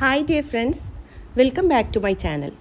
hi dear friends welcome back to my channel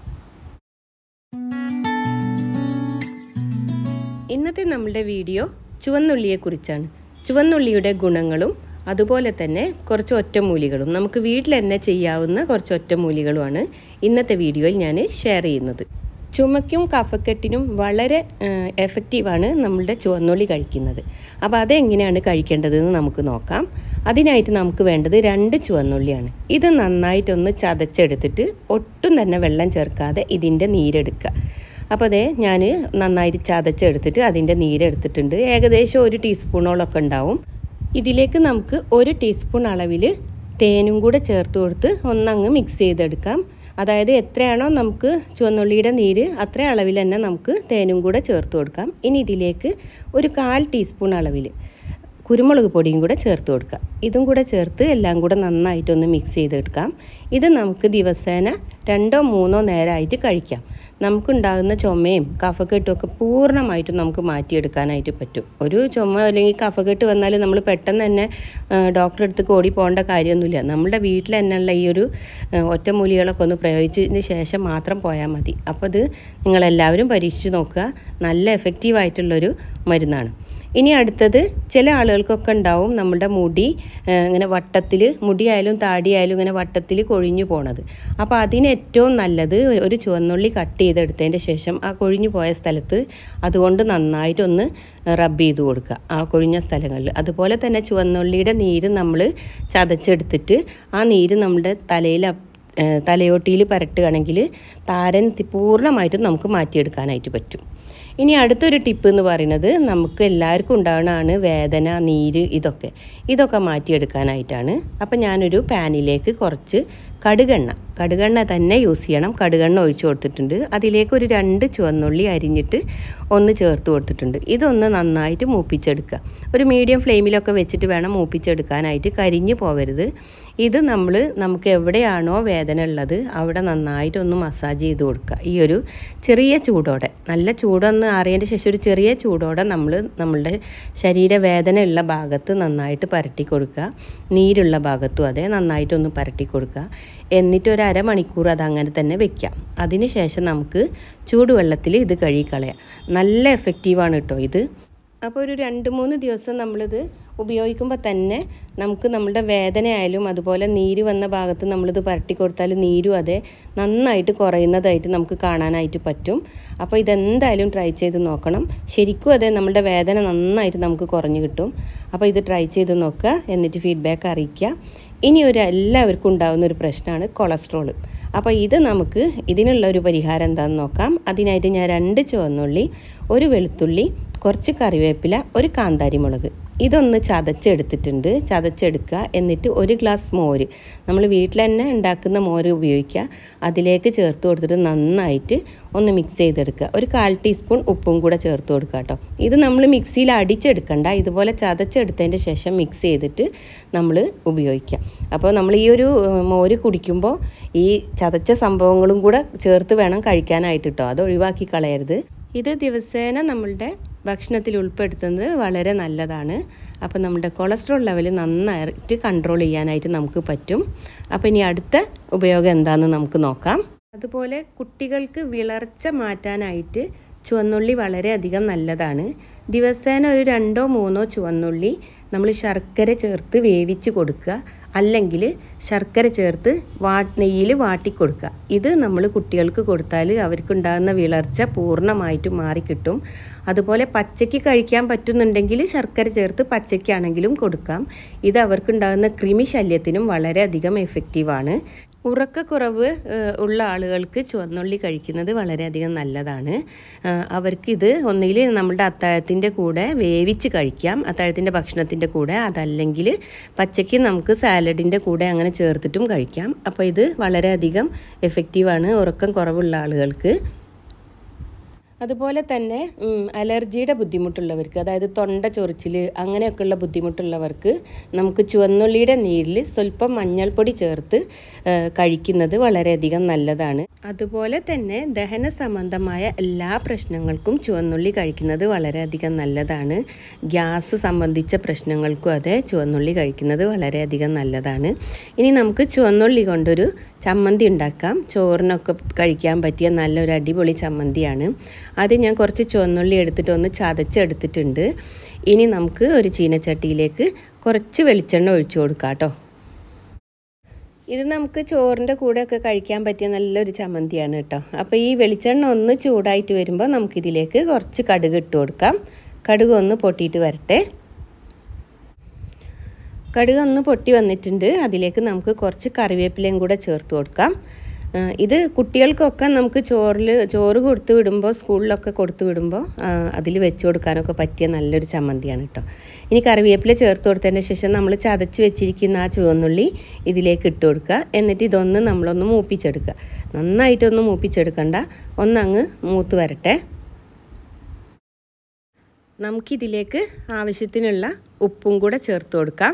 ഇന്നത്തെ നമ്മളുടെ video ചുവന്നുള്ളിയെക്കുറിച്ചാണ് ചുവന്നുള്ളിയുടെ ഗുണങ്ങളും അതുപോലെ തന്നെ കുറച്ച് ഒറ്റമൂലികളും നമുക്ക് വീട്ടിൽ തന്നെ ചെയ്യാവുന്ന കുറച്ച് ഒറ്റമൂലികളുമാണ് ഇന്നത്തെ വീഡിയോയിൽ ഞാൻ ഷെയർ ചെയ്യുന്നത് ചുമയ്ക്കും കഫക്കെട്ടിനും വളരെ എഫക്റ്റീവാണ് നമ്മളുടെ ചുവന്നുള്ളി കഴിക്കുന്നത് അപ്പോൾ അതെങ്ങനെയാണ് കഴിക്കേണ്ടതെന്ന് നമുക്ക് നോക്കാം അതിനായിട്ട് നമുക്ക് വേണ്ടത് രണ്ട് ചുവന്നുള്ളിയാണ് ഇത് നന്നായിട്ടൊന്ന് ചതച്ചെടുത്തിട്ട് ഒട്ടും തന്നെ വെള്ളം ചേർക്കാതെ ഇതിൻ്റെ നീരെടുക്കുക അപ്പോൾ അതേ ഞാൻ നന്നായിട്ട് ചതച്ചെടുത്തിട്ട് അതിൻ്റെ നീരെടുത്തിട്ടുണ്ട് ഏകദേശം ഒരു ടീസ്പൂണോളൊക്കെ ഉണ്ടാവും ഇതിലേക്ക് നമുക്ക് ഒരു ടീസ്പൂൺ അളവിൽ തേനും കൂടെ ചേർത്ത് കൊടുത്ത് ഒന്നങ്ങ് മിക്സ് ചെയ്തെടുക്കാം അതായത് എത്രയാണോ നമുക്ക് ചുവന്നുള്ളിയുടെ നീര് അത്ര അളവിൽ തന്നെ നമുക്ക് തേനും കൂടെ ചേർത്ത് കൊടുക്കാം ഇനി ഇതിലേക്ക് ഒരു കാൽ ടീസ്പൂൺ അളവിൽ കുരുമുളക് പൊടിയും കൂടെ ചേർത്ത് കൊടുക്കുക ഇതും കൂടെ ചേർത്ത് എല്ലാം കൂടെ നന്നായിട്ടൊന്ന് മിക്സ് ചെയ്തെടുക്കാം ഇത് നമുക്ക് ദിവസേന രണ്ടോ മൂന്നോ നേരമായിട്ട് കഴിക്കാം നമുക്കുണ്ടാകുന്ന ചുമയും കഫക്കെട്ടും ഒക്കെ പൂർണ്ണമായിട്ടും നമുക്ക് മാറ്റിയെടുക്കാനായിട്ട് പറ്റും ഒരു ചുമ അല്ലെങ്കിൽ കഫക്കെട്ട് വന്നാൽ നമ്മൾ പെട്ടെന്ന് തന്നെ ഡോക്ടറെ അടുത്ത് ഓടി പോകേണ്ട കാര്യമൊന്നുമില്ല നമ്മുടെ വീട്ടിൽ തന്നെയുള്ള ഈ ഒരു ഒറ്റമൂലികളൊക്കെ ഒന്ന് പ്രയോഗിച്ചതിന് ശേഷം മാത്രം പോയാൽ മതി അപ്പോൾ ഇത് നിങ്ങളെല്ലാവരും പരീക്ഷിച്ച് നോക്കുക നല്ല എഫക്റ്റീവായിട്ടുള്ളൊരു മരുന്നാണ് ഇനി അടുത്തത് ചില ആളുകൾക്കൊക്കെ ഉണ്ടാവും നമ്മുടെ മുടി ഇങ്ങനെ വട്ടത്തിൽ മുടിയായാലും താടിയായാലും ഇങ്ങനെ വട്ടത്തിൽ കൊഴിഞ്ഞു പോണത് അപ്പോൾ അതിന് ഏറ്റവും നല്ലത് ഒരു ചുവന്നുള്ളി കട്ട് ചെയ്തെടുത്തതിൻ്റെ ശേഷം ആ കൊഴിഞ്ഞു പോയ സ്ഥലത്ത് അതുകൊണ്ട് നന്നായിട്ടൊന്ന് റബ്ബ് ചെയ്ത് കൊടുക്കുക ആ കൊഴിഞ്ഞ സ്ഥലങ്ങളിൽ അതുപോലെ തന്നെ ചുവന്നുള്ളിയുടെ നീര് നമ്മൾ ചതച്ചെടുത്തിട്ട് ആ നീര് നമ്മുടെ തലയിൽ തലയോട്ടിയിൽ പരട്ടുകയാണെങ്കിൽ താരൻ പൂർണ്ണമായിട്ടും നമുക്ക് മാറ്റിയെടുക്കാനായിട്ട് പറ്റും ഇനി അടുത്തൊരു ടിപ്പ് എന്ന് പറയുന്നത് നമുക്ക് എല്ലാവർക്കും ഉണ്ടാകുന്നതാണ് വേദന നീര് ഇതൊക്കെ ഇതൊക്കെ മാറ്റിയെടുക്കാനായിട്ടാണ് അപ്പം ഞാനൊരു പാനിലേക്ക് കുറച്ച് കടുകെണ്ണ കടുകെണ്ണ തന്നെ യൂസ് ചെയ്യണം കടുകെണ്ണ ഒഴിച്ചു കൊടുത്തിട്ടുണ്ട് അതിലേക്ക് ഒരു രണ്ട് ചുവന്നുള്ളി അരിഞ്ഞിട്ട് ഒന്ന് ചേർത്ത് കൊടുത്തിട്ടുണ്ട് ഇതൊന്ന് നന്നായിട്ട് മൂപ്പിച്ചെടുക്കുക ഒരു മീഡിയം ഫ്ലെയിമിലൊക്കെ വെച്ചിട്ട് വേണം മൂപ്പിച്ചെടുക്കാനായിട്ട് കരിഞ്ഞു പോവരുത് ഇത് നമ്മൾ നമുക്ക് എവിടെയാണോ വേദന ഉള്ളത് അവിടെ നന്നായിട്ടൊന്ന് മസാജ് ചെയ്ത് കൊടുക്കുക ഈ ഒരു ചെറിയ ചൂടോടെ നല്ല ചൂടൊന്ന് ആറിയതിൻ്റെ ശേഷം ഒരു ചെറിയ ചൂടോടെ നമ്മൾ നമ്മളുടെ ശരീരവേദന ഉള്ള ഭാഗത്ത് നന്നായിട്ട് പരട്ടി കൊടുക്കുക നീരുള്ള ഭാഗത്തും അതെ നന്നായിട്ടൊന്ന് പരട്ടി കൊടുക്കുക എന്നിട്ട് ഒരു അരമണിക്കൂർ അത് അങ്ങനെ തന്നെ വെക്കാം അതിന് ശേഷം നമുക്ക് ചൂടുവെള്ളത്തിൽ ഇത് കഴുകിക്കളയാം നല്ല എഫക്റ്റീവാണ് കേട്ടോ ഇത് അപ്പോൾ ഒരു രണ്ട് മൂന്ന് ദിവസം നമ്മളിത് ഉപയോഗിക്കുമ്പോൾ തന്നെ നമുക്ക് നമ്മുടെ വേദനയായാലും അതുപോലെ നീര് വന്ന ഭാഗത്ത് നമ്മളിത് പരട്ടി കൊടുത്താൽ നീരും അതെ നന്നായിട്ട് കുറയുന്നതായിട്ട് നമുക്ക് കാണാനായിട്ട് പറ്റും അപ്പോൾ ഇതെന്തായാലും ട്രൈ ചെയ്ത് നോക്കണം ശരിക്കും അതെ നമ്മുടെ വേദന നന്നായിട്ട് നമുക്ക് കുറഞ്ഞു കിട്ടും അപ്പോൾ ഇത് ട്രൈ ചെയ്ത് നോക്കുക എന്നിട്ട് ഫീഡ്ബാക്ക് അറിയിക്കുക ഇനി ഒരു എല്ലാവർക്കും ഉണ്ടാകുന്ന ഒരു പ്രശ്നമാണ് കൊളസ്ട്രോൾ അപ്പോൾ ഇത് നമുക്ക് ഇതിനുള്ള ഒരു പരിഹാരം എന്താണെന്ന് നോക്കാം അതിനായിട്ട് ഞാൻ രണ്ട് ചുവന്നുള്ളി ഒരു വെളുത്തുള്ളി കുറച്ച് കറിവേപ്പില ഒരു കാന്താരി മുളക് ഇതൊന്ന് ചതച്ചെടുത്തിട്ടുണ്ട് ചതച്ചെടുക്കുക എന്നിട്ട് ഒരു ഗ്ലാസ് മോര് നമ്മൾ വീട്ടിൽ തന്നെ ഉണ്ടാക്കുന്ന മോര് ഉപയോഗിക്കുക അതിലേക്ക് ചേർത്ത് കൊടുത്തിട്ട് നന്നായിട്ട് ഒന്ന് മിക്സ് ചെയ്തെടുക്കുക ഒരു കാൽ ടീസ്പൂൺ ഉപ്പും കൂടെ ചേർത്ത് കൊടുക്കുക കേട്ടോ ഇത് നമ്മൾ മിക്സിയിൽ അടിച്ചെടുക്കണ്ട ഇതുപോലെ ചതച്ചെടുത്തതിൻ്റെ ശേഷം മിക്സ് ചെയ്തിട്ട് നമ്മൾ ഉപയോഗിക്കുക അപ്പോൾ നമ്മൾ ഈ ഒരു മോര് കുടിക്കുമ്പോൾ ഈ ചതച്ച സംഭവങ്ങളും കൂടെ ചേർത്ത് വേണം കഴിക്കാനായിട്ട് കേട്ടോ അത് ഒഴിവാക്കി കളയരുത് ഇത് ദിവസേന നമ്മളുടെ ഭക്ഷണത്തിൽ ഉൾപ്പെടുത്തുന്നത് വളരെ നല്ലതാണ് അപ്പോൾ നമ്മുടെ കൊളസ്ട്രോൾ ലെവൽ നന്നായിട്ട് കൺട്രോൾ ചെയ്യാനായിട്ട് നമുക്ക് പറ്റും അപ്പോൾ ഇനി അടുത്ത ഉപയോഗം എന്താണെന്ന് നമുക്ക് നോക്കാം അതുപോലെ കുട്ടികൾക്ക് വിളർച്ച മാറ്റാനായിട്ട് ചുവന്നുള്ളി വളരെയധികം നല്ലതാണ് ദിവസേന ഒരു രണ്ടോ മൂന്നോ ചുവന്നുള്ളി നമ്മൾ ശർക്കര ചേർത്ത് വേവിച്ച് കൊടുക്കുക അല്ലെങ്കിൽ ശർക്കര ചേർത്ത് വാ നെയ്യിൽ വാട്ടിക്കൊടുക്കുക ഇത് നമ്മൾ കുട്ടികൾക്ക് കൊടുത്താൽ അവർക്കുണ്ടാകുന്ന വിളർച്ച പൂർണ്ണമായിട്ടും മാറിക്കിട്ടും അതുപോലെ പച്ചയ്ക്ക് കഴിക്കാൻ പറ്റുന്നുണ്ടെങ്കിൽ ശർക്കര ചേർത്ത് പച്ചയ്ക്കാണെങ്കിലും കൊടുക്കാം ഇത് അവർക്കുണ്ടാകുന്ന കൃമി ശല്യത്തിനും വളരെയധികം എഫക്റ്റീവാണ് ഉറക്കക്കുറവ് ഉള്ള ആളുകൾക്ക് ചുവന്നുള്ളി കഴിക്കുന്നത് വളരെയധികം നല്ലതാണ് അവർക്കിത് ഒന്നുകിൽ നമ്മുടെ അത്താഴത്തിൻ്റെ കൂടെ വേവിച്ച് കഴിക്കാം അത്താഴത്തിൻ്റെ ഭക്ഷണത്തിൻ്റെ കൂടെ അതല്ലെങ്കിൽ പച്ചയ്ക്ക് നമുക്ക് സാലഡിൻ്റെ കൂടെ അങ്ങനെ ചേർത്തിട്ടും കഴിക്കാം അപ്പോൾ ഇത് വളരെയധികം എഫക്റ്റീവാണ് ഉറക്കം കുറവുള്ള ആളുകൾക്ക് അതുപോലെ തന്നെ ഉം, അലർജിയുടെ ബുദ്ധിമുട്ടുള്ളവർക്ക് അതായത് തൊണ്ട ചൊറിച്ചിൽ അങ്ങനെയൊക്കെയുള്ള ബുദ്ധിമുട്ടുള്ളവർക്ക് നമുക്ക് ചുവന്നുള്ളിയുടെ നീരിൽ സ്വല്പം മഞ്ഞൾപ്പൊടി ചേർത്ത് ആ, കഴിക്കുന്നത് വളരെയധികം നല്ലതാണ് അതുപോലെ തന്നെ ദഹന സംബന്ധമായ എല്ലാ പ്രശ്നങ്ങൾക്കും ചുവന്നുള്ളി കഴിക്കുന്നത് വളരെയധികം നല്ലതാണ് ഗ്യാസ് സംബന്ധിച്ച പ്രശ്നങ്ങൾക്കും അതെ ചുവന്നുള്ളി കഴിക്കുന്നത് വളരെയധികം നല്ലതാണ് ഇനി നമുക്ക് ചുവന്നുള്ളി കൊണ്ടൊരു ചമ്മന്തി ഉണ്ടാക്കാം ചോറിനൊക്കെ കഴിക്കാൻ പറ്റിയ നല്ലൊരു അടിപൊളി ചമ്മന്തിയാണ് അത് ഞാൻ കുറച്ച് ചുവന്നുള്ളി എടുത്തിട്ട് ഒന്ന് ചതച്ചെടുത്തിട്ടുണ്ട് ഇനി നമുക്ക് ഒരു ചീനച്ചട്ടിയിലേക്ക് കുറച്ച് വെളിച്ചെണ്ണ ഒഴിച്ചു കൊടുക്കാം കേട്ടോ ഇത് നമുക്ക് ചോറിൻ്റെ കൂടെയൊക്കെ കഴിക്കാൻ പറ്റിയ നല്ലൊരു ചമ്മന്തിയാണ് കേട്ടോ അപ്പോൾ ഈ വെളിച്ചെണ്ണ ഒന്ന് ചൂടായിട്ട് വരുമ്പോൾ നമുക്കിതിലേക്ക് കുറച്ച് കടുക് ഇട്ട് കൊടുക്കാം കടുക് ഒന്ന് പൊട്ടിയിട്ട് വരട്ടെ കടുക് ഒന്ന് പൊട്ടി വന്നിട്ടുണ്ട് അതിലേക്ക് നമുക്ക് കുറച്ച് കറിവേപ്പിലയും കൂടെ ചേർത്ത് കൊടുക്കാം ആ, ഇത് കുട്ടികൾക്കൊക്കെ നമുക്ക് ചോറിൽ ചോറ് കൊടുത്തു വിടുമ്പോൾ സ്കൂളിലൊക്കെ കൊടുത്തു വിടുമ്പോൾ അതിൽ വെച്ച് കൊടുക്കാനൊക്കെ പറ്റിയ നല്ലൊരു ചമ്മന്തിയാണ് കേട്ടോ ഇനി കറിവേപ്പില ചേർത്ത് കൊടുത്തതിന് ശേഷം നമ്മൾ ചതച്ച് വെച്ചിരിക്കുന്ന ആ ചുവന്നുള്ളി ഇതിലേക്ക് ഇട്ട് കൊടുക്കുക എന്നിട്ട് ഇതൊന്ന് നമ്മളൊന്ന് മൂപ്പിച്ചെടുക്കുക നന്നായിട്ടൊന്ന് മൂപ്പിച്ചെടുക്കണ്ട ഒന്നങ്ങ് മൂത്ത് വരട്ടെ നമുക്കിതിലേക്ക് ആവശ്യത്തിനുള്ള ഉപ്പും കൂടെ ചേർത്ത് കൊടുക്കാം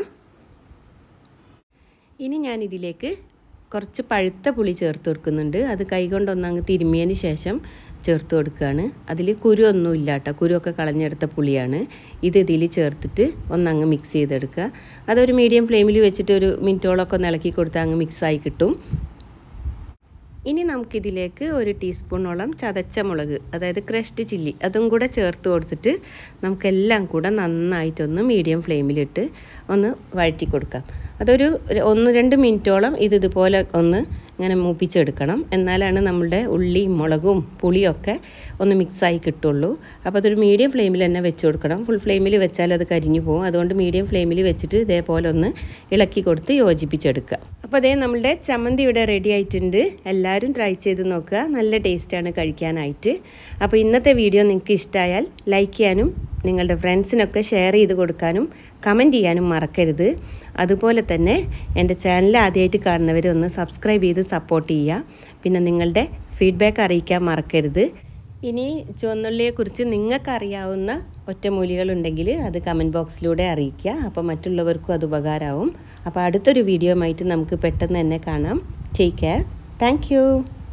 ഇനി ഞാൻ ഇതിലേക്ക് കുറച്ച് പഴുത്ത പുളി ചേർത്ത് കൊടുക്കുന്നുണ്ട് അത് കൈകൊണ്ടൊന്നങ്ങ് തിരുമിയതിന് ശേഷം ചേർത്ത് കൊടുക്കുകയാണ് അതിൽ കുരു ഒന്നും ഇല്ല കേട്ടോ കുരുവൊക്കെ കളഞ്ഞെടുത്ത പുളിയാണ് ഇത് ഇതിൽ ചേർത്തിട്ട് ഒന്നങ്ങ് മിക്സ് ചെയ്തെടുക്കുക അതൊരു മീഡിയം ഫ്ലെയിമിൽ വെച്ചിട്ട് ഒരു മിനിറ്റോളൊക്കെ ഒന്ന് ഇളക്കി കൊടുത്താൽ അങ്ങ് മിക്സായി കിട്ടും ഇനി നമുക്കിതിലേക്ക് ഒരു ടീസ്പൂണോളം ചതച്ച മുളക് അതായത് ക്രഷ്ഡ് ചില്ലി അതും കൂടെ ചേർത്ത് കൊടുത്തിട്ട് നമുക്കെല്ലാം കൂടെ നന്നായിട്ടൊന്ന് മീഡിയം ഫ്ലെയിമിലിട്ട് ഒന്ന് വഴറ്റി കൊടുക്കാം അതൊരു ഒരു ഒന്ന് രണ്ട് മിനിറ്റോളം ഇത് ഇതുപോലെ ഒന്ന് ഇങ്ങനെ മൂപ്പിച്ചെടുക്കണം എന്നാലാണ് നമ്മളുടെ ഉള്ളിയും മുളകും പുളിയൊക്കെ ഒന്ന് മിക്സായി കിട്ടുള്ളൂ അപ്പോൾ അതൊരു മീഡിയം ഫ്ലെയിമിൽ തന്നെ വെച്ച് കൊടുക്കണം ഫുൾ ഫ്ലെയിമിൽ വെച്ചാൽ അത് കരിഞ്ഞു പോകും അതുകൊണ്ട് മീഡിയം ഫ്ലെയിമിൽ വെച്ചിട്ട് ഇതേപോലെ ഒന്ന് ഇളക്കി കൊടുത്ത് യോജിപ്പിച്ചെടുക്കുക അപ്പോൾ അതേ നമ്മളുടെ ചമ്മന്തി ഇവിടെ റെഡി ആയിട്ടുണ്ട് എല്ലാവരും ട്രൈ ചെയ്ത് നോക്കുക നല്ല ടേസ്റ്റാണ് കഴിക്കാനായിട്ട് അപ്പോൾ ഇന്നത്തെ വീഡിയോ നിങ്ങൾക്ക് ഇഷ്ടമായാൽ ലൈക്ക് ചെയ്യാനും നിങ്ങളുടെ ഫ്രണ്ട്സിനൊക്കെ ഷെയർ ചെയ്ത് കൊടുക്കാനും കമൻറ്റ് ചെയ്യാനും മറക്കരുത് അതുപോലെ തന്നെ എൻ്റെ ചാനൽ ആദ്യമായിട്ട് കാണുന്നവർ ഒന്ന് സബ്സ്ക്രൈബ് ചെയ്ത് സപ്പോർട്ട് ചെയ്യുക പിന്നെ നിങ്ങളുടെ ഫീഡ്ബാക്ക് അറിയിക്കാൻ മറക്കരുത് ഇനി ചുവന്നുള്ളിയെക്കുറിച്ച് നിങ്ങൾക്കറിയാവുന്ന ഒറ്റമൂലികളുണ്ടെങ്കിൽ അത് കമൻറ്റ് ബോക്സിലൂടെ അറിയിക്കുക അപ്പോൾ മറ്റുള്ളവർക്കും അത് ഉപകാരമാവും അപ്പോൾ അടുത്തൊരു വീഡിയോ ആയിട്ട് നമുക്ക് പെട്ടെന്ന് തന്നെ കാണാം ടേക്ക് കെയർ താങ്ക്